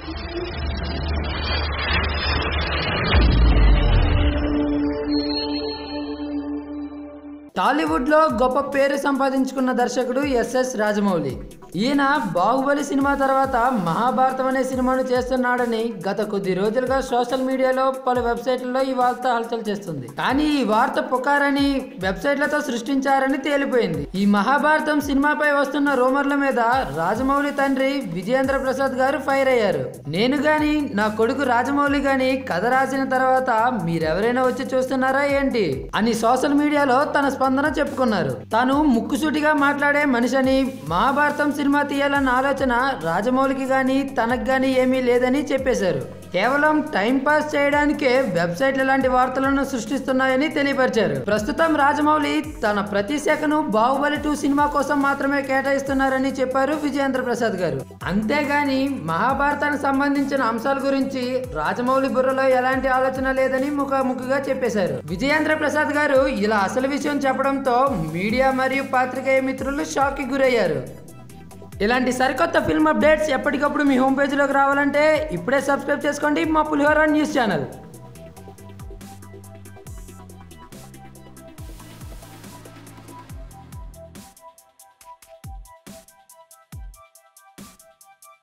టాలీవుడ్ లో గొప్ప పేరు సంపాదించుకున్న దర్శకుడు ఎస్ఎస్ రాజమౌళి ఈయన బాహుబలి సినిమా తర్వాత మహాభారతం అనే సినిమాను చేస్తున్నాడని గత కొద్ది రోజులుగా సోషల్ మీడియాలో పలు వెబ్సైట్లలో ఈ వార్త హల్చల్ చేస్తుంది కానీ ఈ వార్త పుకారని వెబ్సైట్లతో సృష్టించారని తేలిపోయింది ఈ మహాభారతం సినిమాపై వస్తున్న రూమర్ల మీద రాజమౌళి తండ్రి విజయేంద్ర ప్రసాద్ గారు ఫైర్ అయ్యారు నేను గాని నా కొడుకు రాజమౌళి గాని కథ రాసిన తర్వాత మీరెవరైనా వచ్చి చూస్తున్నారా ఏంటి అని సోషల్ మీడియాలో తన స్పందన చెప్పుకున్నారు తాను ముక్కుసూటిగా మాట్లాడే మనిషిని మహాభారతం సినిమా తీయాలన్న ఆలోచన రాజమౌళికి గాని తనకు గాని ఏమీ లేదని చెప్పేశారు కేవలం టైం పాస్ చేయడానికే వెబ్సైట్లు ఇలాంటి వార్తలను సృష్టిస్తున్నాయని తెలియపరిచారు ప్రస్తుతం రాజమౌళి తన ప్రతి శాఖను బాహుబలి టూ సినిమా కోసం మాత్రమే కేటాయిస్తున్నారని చెప్పారు విజయేంద్ర ప్రసాద్ గారు అంతేగాని మహాభారతానికి సంబంధించిన అంశాల గురించి రాజమౌళి బుర్రలో ఎలాంటి ఆలోచన లేదని ముఖాముఖిగా చెప్పేశారు విజయేంద్ర ప్రసాద్ గారు ఇలా అసలు విషయం చెప్పడంతో మీడియా మరియు పాత్రికేయ మిత్రులు షాక్ కి గురయ్యారు ఇలాంటి సరికొత్త ఫిల్మ్ అప్డేట్స్ ఎప్పటికప్పుడు మీ హోమ్ పేజీలోకి రావాలంటే ఇప్పుడే సబ్స్క్రైబ్ చేసుకోండి మా పులిహోర న్యూస్ ఛానల్